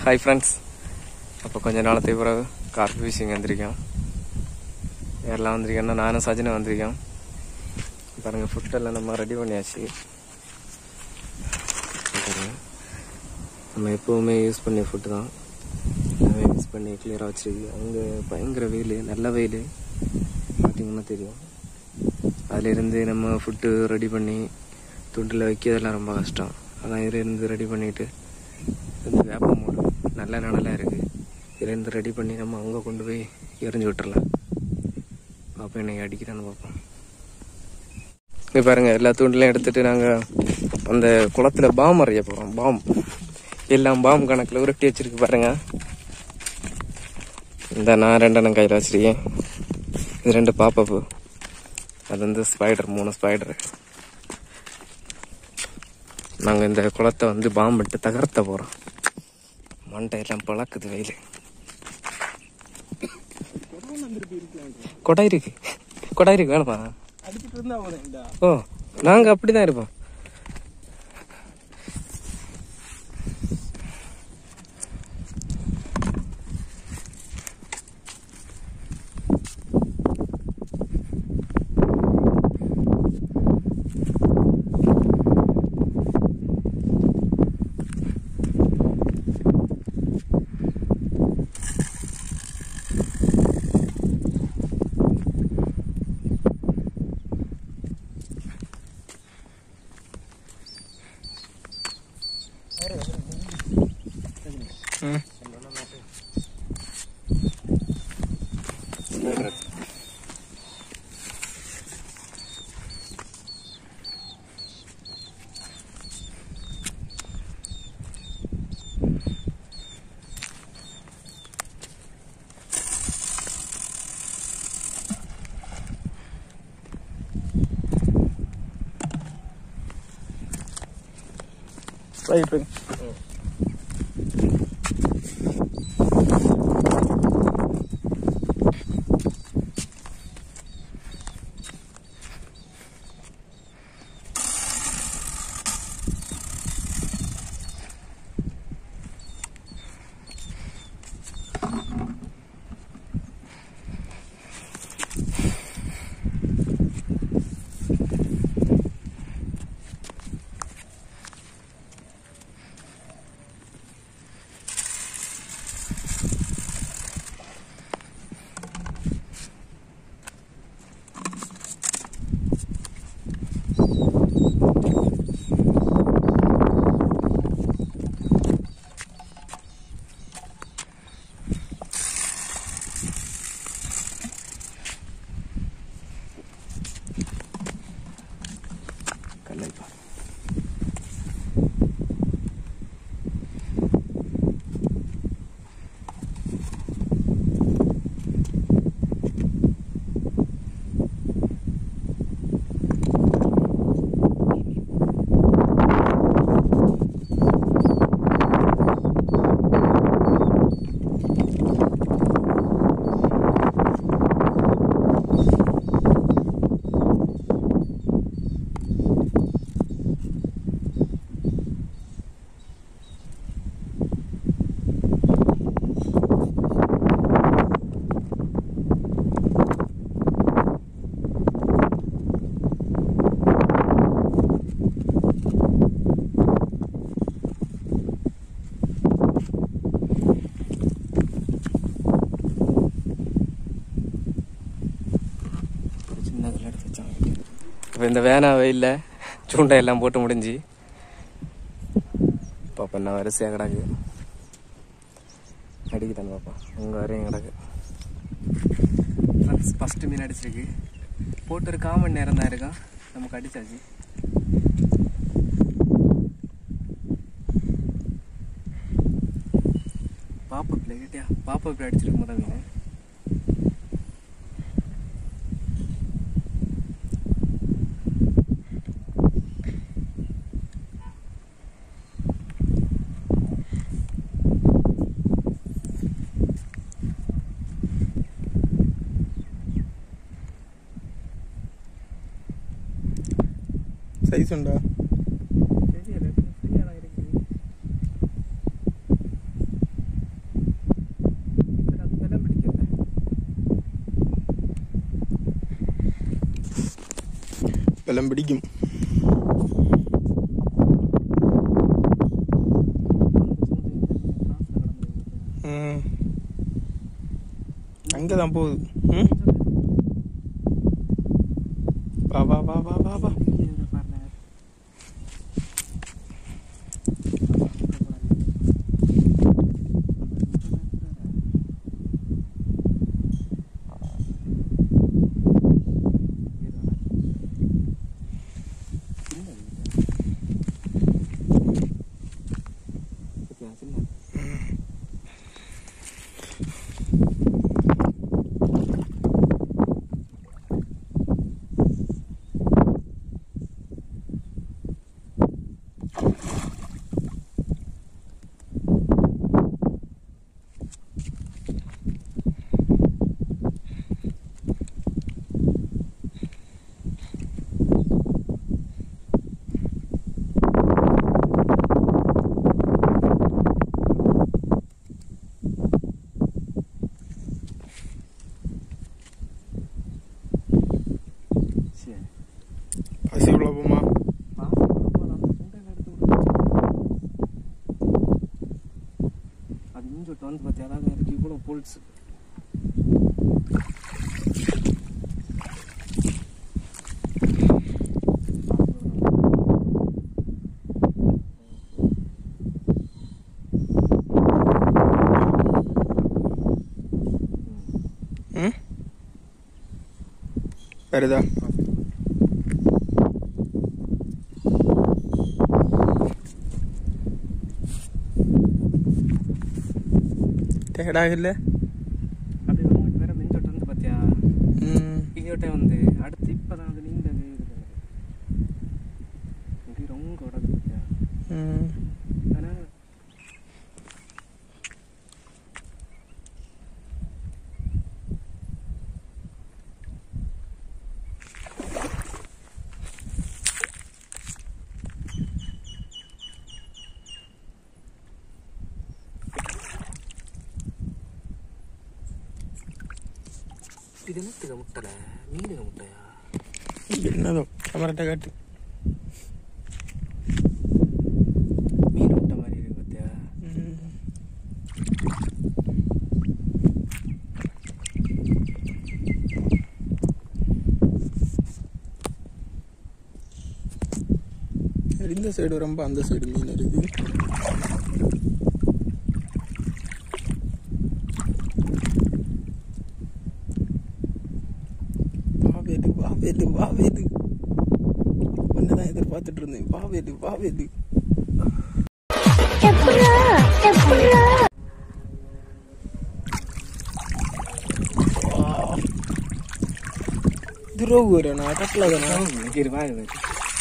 Hi friends அப்போ கொஞ்ச நாளத்துக்கு பிறகு கார்பி ஃபிஷிங் வந்திருக்கோம் யாரெல்லாம் வந்திருக்கேன்னா நானும் சஜினும் வந்திருக்கோம் பாருங்க ஃபுட்டெல்லாம் நம்ம ரெடி பண்ணியாச்சு பாருங்க. நம்ம எப்போவுமே யூஸ் பண்ணி ஃபுட்டு தான் எல்லாமே யூஸ் பண்ணி கிளியராக வச்சிருக்கு அங்கே பயங்கர வெயில் நல்ல வெயில் பார்த்தீங்கன்னா தெரியும் அதிலிருந்து நம்ம ஃபுட்டு ரெடி பண்ணி துண்டில் வைக்கிறதெல்லாம் ரொம்ப கஷ்டம் அதான் இதுலேருந்து ரெடி பண்ணிட்டு இந்த வேப்ப மூடு நல்ல நிழலாக இருக்குது இதுலேருந்து ரெடி பண்ணி நம்ம அங்கே கொண்டு போய் எரிஞ்சு விட்டுறலாம் பார்ப்போம் இன்னைக்கு அடிக்கிறான்னு பார்ப்போம் இங்கே பாருங்க எல்லா தூண்டிலையும் எடுத்துட்டு நாங்கள் அந்த குளத்துல பாம் அறிய போகிறோம் பாம் எல்லாம் பாம் கணக்கில் உருட்டி வச்சிருக்கு பாருங்க இந்த நான் ரெண்டெண்ணம் கையில் வச்சிருக்கேன் இது ரெண்டு பாப்பப்பு அது வந்து ஸ்பைடர் மூணு ஸ்பைடர் நாங்கள் இந்த குளத்தை வந்து பாம்பிட்டு தகர்த்த போகிறோம் மண்டையெல்லாம் பழக்குது வெயில் கொடை இருக்கு கொடை இருக்கு வேணுமா அடிச்சிட்டு இருந்தா போதும்டா ஓ நாங்கள் அப்படி தான் இருப்போம் ரைட் கல்லைப்பா ஒரு சின்ன கல் எடுத்து வச்சாங்க இப்போ இந்த வேனா வெயிலில் சூண்டை எல்லாம் போட்டு முடிஞ்சு பாப்பா என்ன வரிசையாக கிடக்கு அடிக்குதான்னு பாப்பா உங்க வரையும் கிடக்கு ஃபஸ்ட்டு மீன் அடிச்சிருக்கு போட்டு ஒரு காமன் நேரம் தான் இருக்கா நமக்கு அடிச்சாச்சு பாப்பா பிள்ளை கேட்டியா பாப்பா இப்படி அடிச்சிருக்கு முதல் மீன் சைஸ் உண்டா தெரியல ஃப்ரீயாக இருக்குது வெள்ளம் பிடிக்கும் ம் அங்கே தான் போகுது ம் வா வா வா வா வா வா சரி பசி உள்ள போமா அது இஞ்சோட்டு வந்து பார்த்தியா அதாவது அதுக்கு இவ்வளோ போல்ஸ் ம் வருதா டயர்டாகல அப்படி வரும்போது வேற மிஞ்சோட்டு வந்து பார்த்தியா ம் இங்கோட்டே வந்து அடுத்து இப்போ தான் அது நீண்டது இருக்குது இங்கே ரொம்ப விடாது பார்த்தியா ம் ஆனால் இது என்னத்துக்கு முட்டலை மீனுக்கு முட்டையா என்னதோ கேமராட்ட காட்டு மீன் முட்டை மாதிரி இருக்கு பார்த்தியா ம் இந்த சைடு ரொம்ப அந்த சைடு மீன் இருக்குது வாவேலு வாவேலு வாவேலு ஒன்னதான் எதிர்பார்த்துட்டு இருந்தேன் வாவேலு வாவேலு இது ரோகுரா கட்டலதானா இரு வா இரு.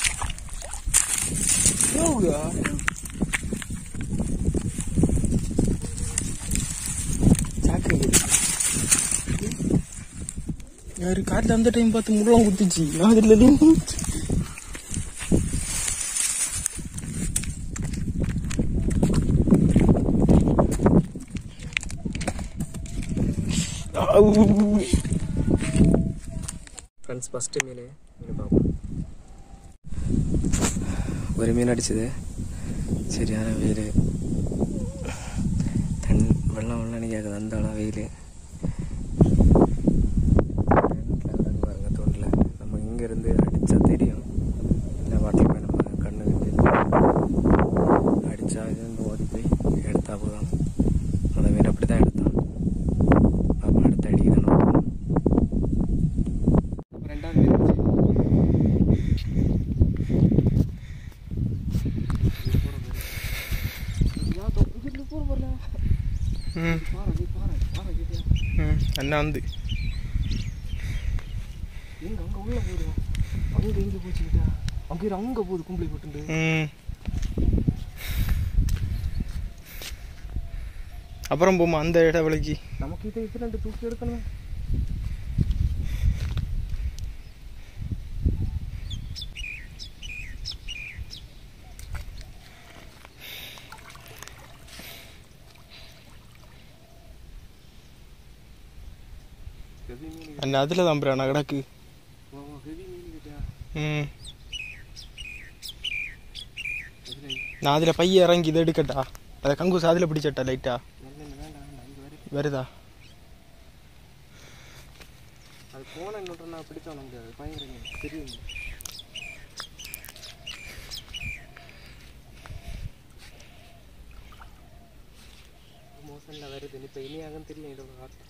ரோகுரா சாக்கு யாரு காட்டுல அந்த டைம் பார்த்து முள்ளம் குத்துச்சு நான் அதுல நின்னு ஆவு. ஃப்ரெண்ட்ஸ் ஃபஸ்ட்டு மீன் மீன் பார்ப்போம் ஒரு மீன் அடிச்சது சரியான வெயில் தண் வெள்ளம் வெள்ளம்னு கேட்குது அந்த அளவு வெயில் பாருங்க தோண்டில் நம்ம இங்கேருந்து அடித்தா தெரியும் இல்லை வாட்டில் நம்ம கண்ணு கட்டி அடித்தா இது வந்து ஓடி போய் எடுத்தா போதும் அந்த மீன் அப்படி தான் எடுத்தான் பாப்பா அடுத்து அடிக்கிறேன் ரெண்டாவது மீன் இருந்துச்சு. ம் ம் அண்ணா வந்து எங்க அங்க உள்ள போதும் அங்க எங்க போச்சுக்கிட்டா அங்க இரு, அங்க போகுது கும்பலி போட்டு ம் அப்புறம் போமா அந்த இடவெளிக்கு நமக்கு இதை இது ரெண்டு தூக்கி எடுக்கணும் ஹெவி மீன் அண்ணா அதில் தான் ப்ரா நான் கிடக்கு ஹெவி மீன் கிட்டா ம் நான் அதில் பைய இறங்கி இதை எடுக்கட்டா அதை கங்கூஸ் அதில் பிடிச்சட்டா லைட்டா வருதா அது போன நான் பிடிச்ச முடியாது பயங்கர தெரியும் மோசம்ல வருது இப்போ இனியாகன்னு தெரியும் இதோட ஆட்டம்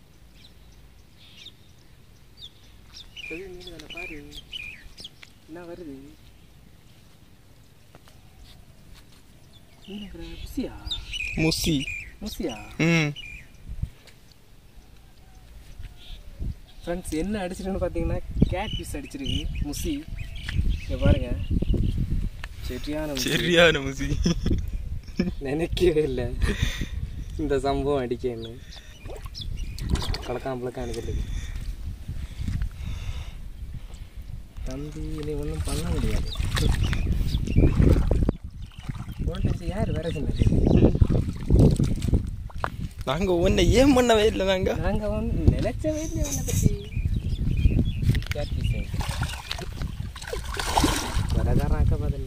பெரிய மீன் தானே பாரு என்ன வருது மீன் முசியா முசி முசியா ம் ஃப்ரெண்ட்ஸ் என்ன அடிச்சிருக்குன்னு பார்த்தீங்கன்னா கேட் பீஸ் அடிச்சிருக்கு முசி இங்க பாருங்க சரியான முசி. சரியான முசி நினைக்கவே இல்லை இந்த சம்பவம் அடிக்கன்னு கலக்காம பழக்கம் அடிக்கிறது தம்பி நீ ஒன்றும் பண்ண முடியாது வோல்டேஜ் யார் வேற சொன்னது நாங்கள் ஒன்றை ஏன் பண்ணவே இல்லை நாங்கள் நாங்கள் ஒன்று நினைச்சவே இல்லை உன்னை பற்றி கேட் பீஸ் வடகாரன் அக்கா பதில்ல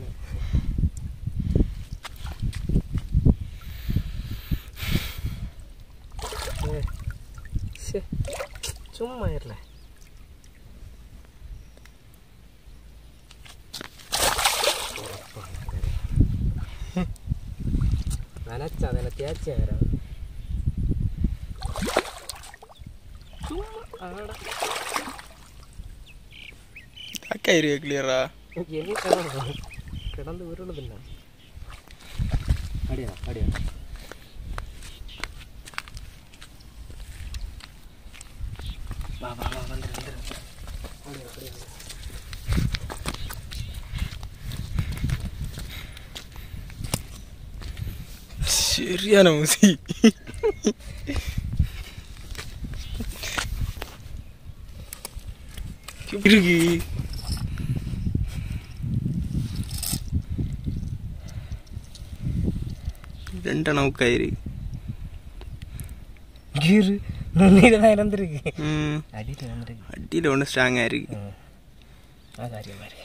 சும்மா இருல நினைச்சா அதில் தேய்ச்சி வேற சும்மா ஆடா அக்கா இருக்கு கிளியரா எங்கே கிடந்து கிடந்து விருளுதுண்ணா அடியா அடியா வா வா வா வந்துரு வந்துரு அப்படியா அப்படியா சரியான முசி இருக்கு ரெண்டெண்ணம் கயிறு கீரு நுண்ணியில் தான் இறந்துருக்கு ம் அடியில் இறந்துருக்கு அடியில் ஒன்று ஸ்ட்ராங்காக இருக்கு ஆ காரியம் மாதிரி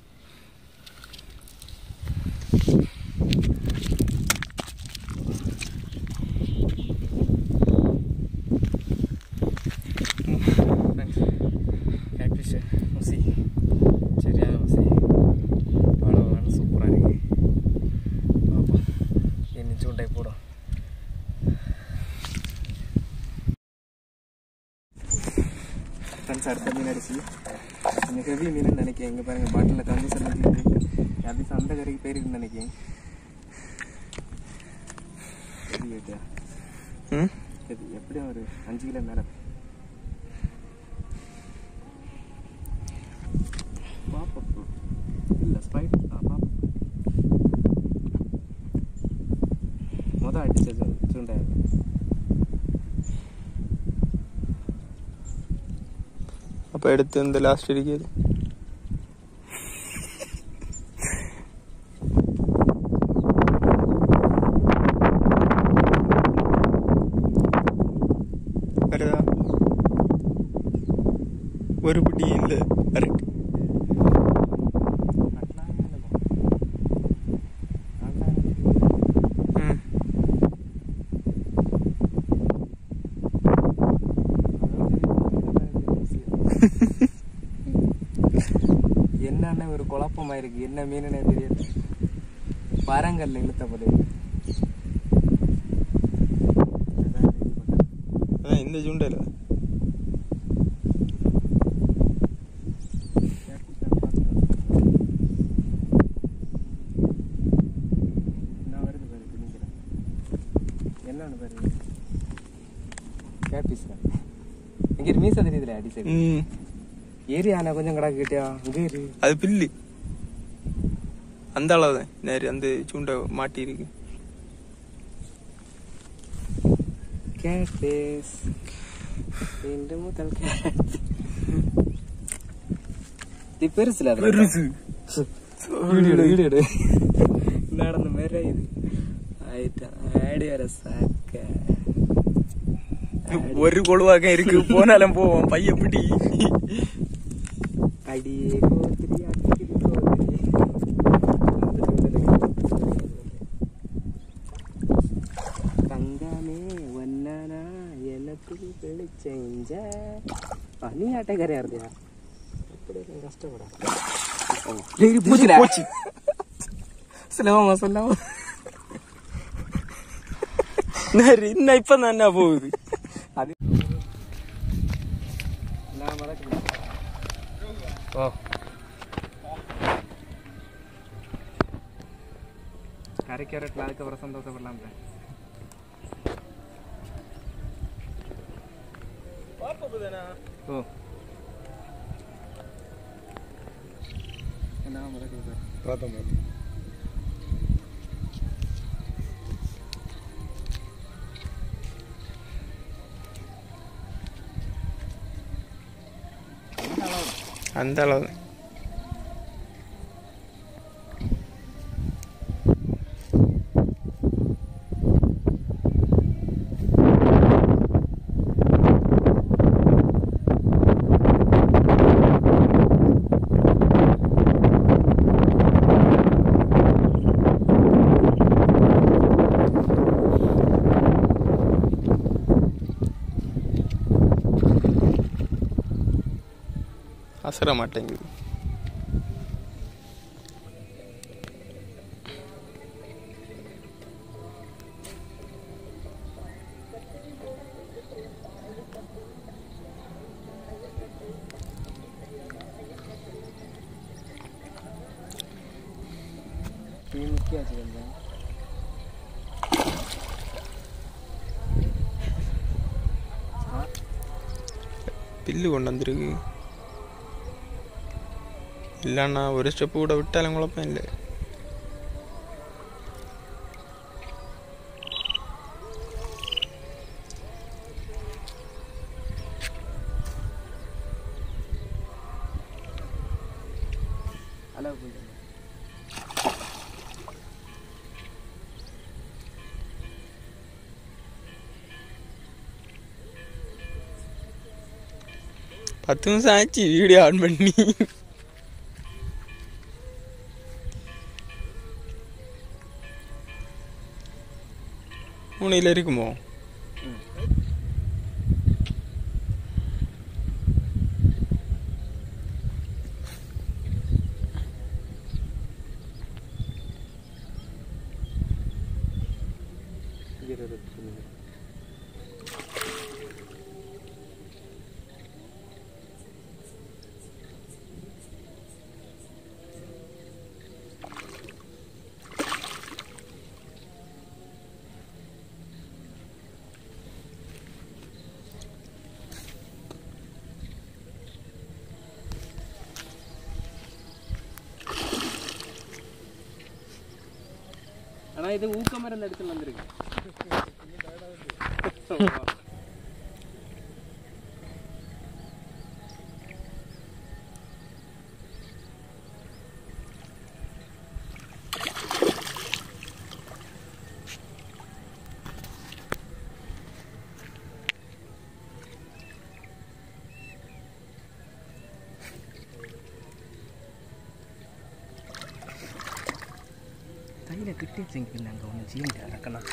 கேட்ஃபிஷ் முசி சரியான முசி அவ்வளோ சூப்பராக இருக்கு பார்ப்போம் என்ன சூண்டை போடும் ஃப்ரெண்ட்ஸ் அடுத்த மீன் அடிச்சு கொஞ்சம் ஹெவி மீன் நினைக்கிறேன் இங்கே பாருங்க பாட்டிலில் கந்து சொல்லி அது அந்த கரைக்கு போயிருக்குன்னு நினைக்கிறேன் ஹெவி வெயிட்டா ம் இது எப்படியும் ஒரு அஞ்சு கிலோ மேலே பாப்பா இல்லை ஸ்ப்ரைட் ஆ பாப்பா மொதல் அடிச்ச சூண்டை அப்போ எடுத்து இந்த லாஸ்ட் இருக்குது வருதா ஒரு பிடி இல்லை கரெக்ட் ம் என்னன்னு ஒரு குழப்பமா இருக்கு என்ன மீனுன்னு தெரியல பரங்கல்ல இழுத்தப்படு அதான் இந்த சுண்டல் என்ன வருது பாரு பிடிக்கிறேன் என்னன்னு பாரு கேபிஸ் இங்க மீச தெரியுதுல அடி சைடு ம் ஏரி ஆனா கொஞ்சம் கடா கிட்டியா இங்க இரு அது பில்லு அந்த அளவு தான் நேரு அந்த சுண்டை மாட்டி இருக்கு கேபிஸ் இந்த முதல் கேட் இது பெருசுல அது பெருசு வீடியோ எடு வீடியோ எடு நடந்த மாதிரி இது ஆயிட்டா ஆடி வர சாக்க ஒரு கொழுவாக்கம் இருக்கு போனாலும் போவோம் பைய பிடி அடியே கோத்திரி அடிக்கிரி கோத்திரி அந்த சூழ்நிலை. தங்கமே ஒன்னானா எனக்கு பிடிச்செஞ்ச ஆ, நீ ஆட்டக்காரியா இருந்தியா அப்படி எல்லாம் கஷ்டப்படா போச்சு போச்சு சிலவமா சொல்லாம இன்னும் இப்போ தான் என்ன போகுது அது நான் மறக்கல ஓ கரை கேரட்ல அதுக்கப்புறம் சந்தோஷப்படலாம்ல ஓ நான் மறக்கல சார் பார்த்தோம் அந்த அளவு அசர மாட்டேங்குது டீ முக்கியாச்சு கொஞ்சம் பில்லு கொண்டு வந்திருக்கு இல்லைண்ணா ஒரு ஸ்டெப்பு கூட விட்டாலும் குழப்பம் இல்லை அளவு கொஞ்சம் பத்து நிமிஷம் ஆச்சு வீடியோ ஆன் பண்ணி மூணையில் இருக்குமோ இருபது நிமிஷம். ஆனா இது ஊக்கம் இருந்த இடத்துல வந்திருக்கு கையில கிட்டி வச்சுங்க அங்கே ஒன்று ஜீவன் இறக்கலாம்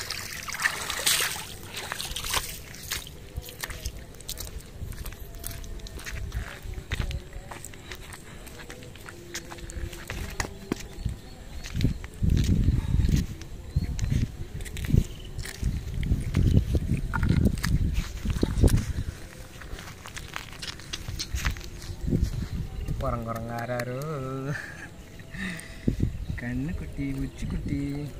குரங்குரங்க ஆறாரோ கண்ணு குட்டி உச்சி குட்டி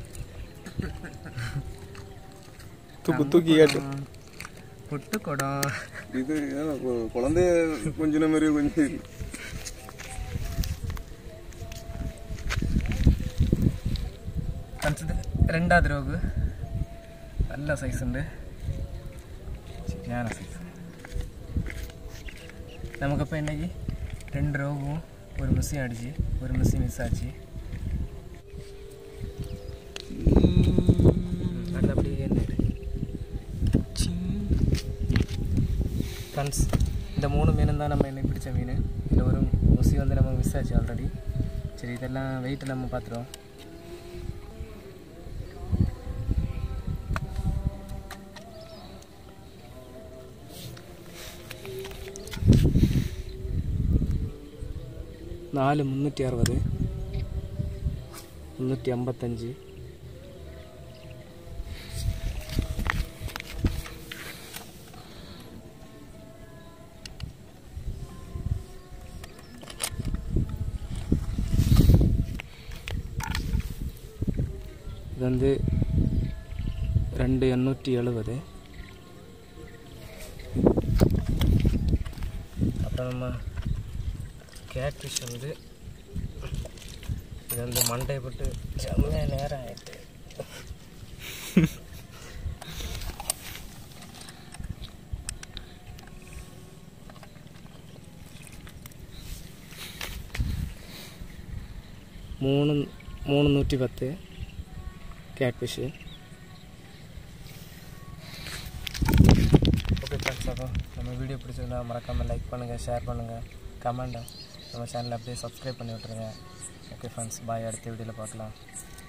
தூக்கு தூக்கி காட்டு பொட்டு குடம் இது ஏன்னா கு- குழந்தைய கொஞ்ச மாதிரி கொஞ்சம் இருக்கு. கன்சிடர் ரெண்டாவது ரோகு நல்ல சைஸ் ഉണ്ട് சரியான சைஸ் നമുക്കപ്പോൾ இன்னைக்கு ரெண்டு ரோகும் ஒரு மிஸ்ஸையும் அடிச்சு ஒரு மிஸ்ஸையும் மிஸ் ஆச்சு அது அப்படியே என்ன ஃப்ரெண்ட்ஸ் இந்த மூணு மீனும் தான் நம்ம இன்னைக்கு பிடிச்ச மீன் இதில் ஒரு ஊசி வந்து நம்ம மிஸ் ஆச்சு ஆல்ரெடி சரி இதெல்லாம் வெயிட் நம்ம பார்த்துருவோம் നാല് മുന്നൂറ്റി അറുപത് മുന്നൂറ്റി അമ്പത്തഞ്ച് இது வந்து ரெண்டு எண்ணூற்றி எழுபது அப்புறம் நம்ம கேட் ஃபிஷ் வந்து இது வந்து மண்டை போட்டு செம்மையா நேரம் ஆயிட்டு மூணு மூணு நூற்றி பத்து கேட் ஃபிஷ்ஷு ஓகே ஃப்ரெண்ட்ஸ் அப்போ நம்ம வீடியோ பிடிச்சிருந்தா மறக்காமல் லைக் பண்ணுங்கள் ஷேர் பண்ணுங்கள் கமெண்ட்டை நம்ம சேனலை அப்படியே சப்ஸ்கிரைப் பண்ணி விட்ருங்க ஓகே ஃப்ரெண்ட்ஸ் பாய் அடுத்த வீடியோவில் பார்க்கலாம்